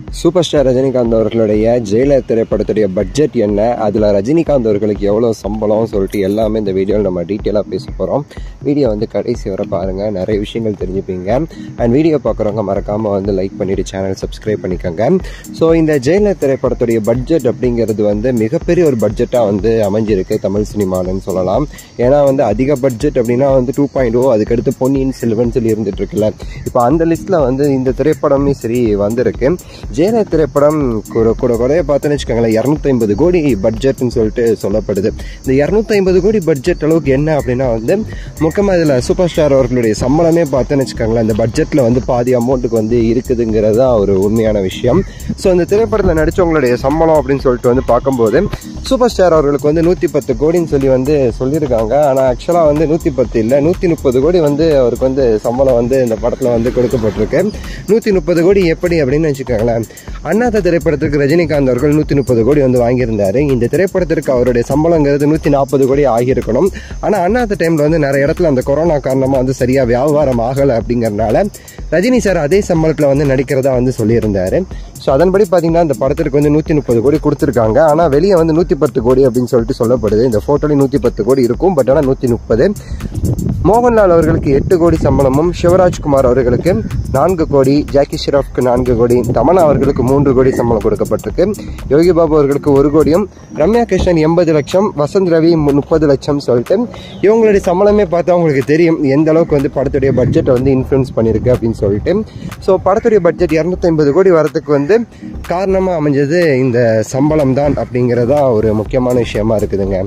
super star Rajinikanth அவர்களுடைய Jailer திரைப்படத்துடைய budget என்ன அதில் ரஜினிகாந்த் அவர்களுக்கு எவ்வளோ சம்பளம் சொல்லிட்டு எல்லாமே இந்த வீடியோவில் நம்ம டீட்டெயிலாக பேச போகிறோம் வீடியோ வந்து கடைசி வரை பாருங்கள் நிறைய விஷயங்கள் தெரிஞ்சுப்பீங்க அண்ட் வீடியோ பார்க்குறவங்க மறக்காமல் வந்து லைக் பண்ணிவிட்டு சேனல் சப்ஸ்கிரைப் பண்ணிக்கோங்க ஸோ இந்த ஜெயிலர் திரைப்படத்துடைய பட்ஜெட் அப்படிங்கிறது வந்து மிகப்பெரிய ஒரு பட்ஜெட்டாக வந்து அமைஞ்சிருக்கு தமிழ் சினிமாலன்னு சொல்லலாம் ஏன்னா வந்து அதிக பட்ஜெட் அப்படின்னா வந்து டூ பாயிண்ட் ஓ அதுக்கடுத்து பொன்னியின் செல்வன் சொல்லி இருந்துட்டு இருக்குல்ல இப்போ அந்த லிஸ்ட்டில் வந்து இந்த திரைப்படமே சரி வந்திருக்கு ஜெயலலிதா திரைப்படம் கூட கூட குறைய பார்த்தோன்னு வச்சுக்கோங்களேன் இரநூத்தி ஐம்பது கோடி பட்ஜெட்னு சொல்லிட்டு சொல்லப்படுது இந்த இரநூத்தி ஐம்பது கோடி பட்ஜெட் அளவுக்கு என்ன அப்படின்னா வந்து முக்கியமாக இதில் சூப்பர் ஸ்டார் அவர்களுடைய சம்பளமே பார்த்தோன்னு வச்சுக்கோங்களேன் இந்த பட்ஜெட்டில் வந்து பாதி அமௌண்ட்டுக்கு வந்து இருக்குதுங்கிறது தான் ஒரு உண்மையான விஷயம் ஸோ இந்த திரைப்படத்தில் நடித்தவங்களுடைய சம்பளம் அப்படின்னு சொல்லிட்டு வந்து பார்க்கும்போது சூப்பர் ஸ்டார் அவர்களுக்கு வந்து நூற்றி பத்து கோடின்னு சொல்லி வந்து சொல்லியிருக்காங்க ஆனால் ஆக்சுவலாக வந்து நூற்றி பத்து இல்லை நூற்றி முப்பது கோடி வந்து அவருக்கு வந்து சம்பளம் வந்து இந்த படத்தில் வந்து கொடுக்கப்பட்டிருக்கு நூற்றி முப்பது கோடி எப்படி அப்படின்னு வச்சுக்கோங்களேன் அண்ணாத்த திரைப்படத்திற்கு ரஜினிகாந்த் அவர்கள் நூற்றி முப்பது கோடி வந்து வாங்கியிருந்தாரு இந்த திரைப்படத்திற்கு அவருடைய சம்பளங்கிறது நூற்றி நாற்பது கோடி ஆகியிருக்கணும் ஆனால் அண்ணாத்த டைமில் வந்து நிறைய இடத்துல அந்த கொரோனா காரணமாக வந்து சரியாக வியாபாரம் ஆகலை அப்படிங்கறனால ரஜினி சார் அதே சம்பளத்தில் வந்து நடிக்கிறதா வந்து சொல்லியிருந்தாரு ஸோ அதன்படி பார்த்தீங்கன்னா இந்த படத்திற்கு வந்து நூற்றி முப்பது கோடி கொடுத்துருக்காங்க ஆனால் வெளியே வந்து நூற்றி பத்து கோடி அப்படின்னு சொல்லிட்டு சொல்லப்படுது இந்த ஃபோட்டோலையும் நூற்றி பத்து கோடி இருக்கும் பட் ஆனால் நூற்றி முப்பது மோகன்லால் அவர்களுக்கு எட்டு கோடி சம்பளமும் சிவராஜ்குமார் அவர்களுக்கு நான்கு கோடி ஜாக்கி ஷெராஃப்க்கு நான்கு கோடி தமனா அவர்களுக்கு மூன்று கோடி சம்பளம் கொடுக்கப்பட்டிருக்கு யோகி பாபு அவர்களுக்கு ஒரு கோடியும் ரம்யா கிருஷ்ணன் எண்பது லட்சம் வசந்த் ரவி முப்பது லட்சம் சொல்லிட்டு இவங்களுடைய சம்பளமே பார்த்தா உங்களுக்கு தெரியும் எந்த அளவுக்கு வந்து படத்துடைய பட்ஜெட்டை வந்து இன்ஃப்ளூயன்ஸ் பண்ணியிருக்கு அப்படின்னு சொல்லிட்டு ஸோ படத்துடைய பட்ஜெட் இரநூத்தி ஐம்பது கோடி வரதுக்கு வந்து காரணமாக அமைஞ்சது இந்த சம்பளம் தான் அப்படிங்கிறதா ஒரு முக்கியமான விஷயமா இருக்குதுங்க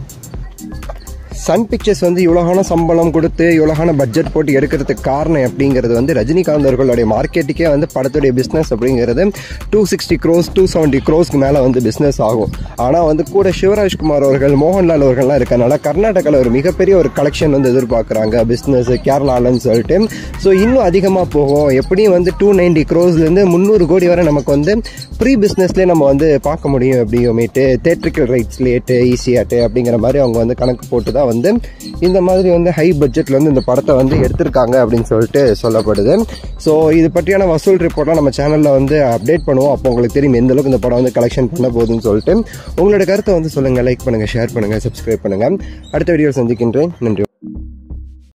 சன் பிக்சர்ஸ் வந்து இவ்வளோகான சம்பளம் கொடுத்து இவ்வளோகான பட்ஜெட் போட்டு எடுக்கிறதுக்கு காரணம் அப்படிங்கிறது வந்து ரஜினிகாந்த் அவர்களுடைய மார்க்கெட்டுக்கே வந்து படத்துடைய பிஸ்னஸ் அப்படிங்கிறது two sixty crores two seventy க்ரோஸ்க்கு மேலே வந்து பிஸ்னஸ் ஆகும் ஆனால் வந்து கூட சிவராஜ்குமார் அவர்கள் மோகன்லால் அவர்கள்லாம் இருக்கனால கர்நாடகாவில் ஒரு மிகப்பெரிய ஒரு கலெக்ஷன் வந்து எதிர்பார்க்குறாங்க பிஸ்னஸ் கேரளாலன்னு சொல்லிட்டு ஸோ இன்னும் அதிகமாக போகும் எப்படியும் வந்து டூ நைன்டி க்ரோஸ்லேருந்து முந்நூறு கோடி வரை நமக்கு வந்து ப்ரீ பிஸ்னஸ்லேயே நம்ம வந்து பார்க்க முடியும் எப்படியுமேட்டு தேட்ரிக்கல் ரைட்ஸ் லேட்டு ஈஸியாட்டு அப்படிங்கிற மாதிரி அவங்க வந்து கணக்கு போட்டு தான் வந்து இந்த மாதிரி வந்து ஹை பட்ஜெட்டில் வந்து இந்த படத்தை வந்து எடுத்திருக்காங்க அப்படின்னு சொல்லிட்டு சொல்லப்படுது ஸோ இது பற்றியான வசூல் ரிப்போர்ட்லாம் நம்ம சேனலில் வந்து அப்டேட் பண்ணுவோம் அப்போ உங்களுக்கு தெரியும் எந்த அளவுக்கு இந்த படம் வந்து கலெக்ஷன் பண்ண போகுதுன்னு சொல்லிட்டு உங்களோட கருத்தை வந்து சொல்லுங்கள் லைக் பண்ணுங்கள் ஷேர் பண்ணுங்கள் சப்ஸ்கிரைப் பண்ணுங்கள் அடுத்த வீடியோ சந்திக்கின்றேன் நன்றி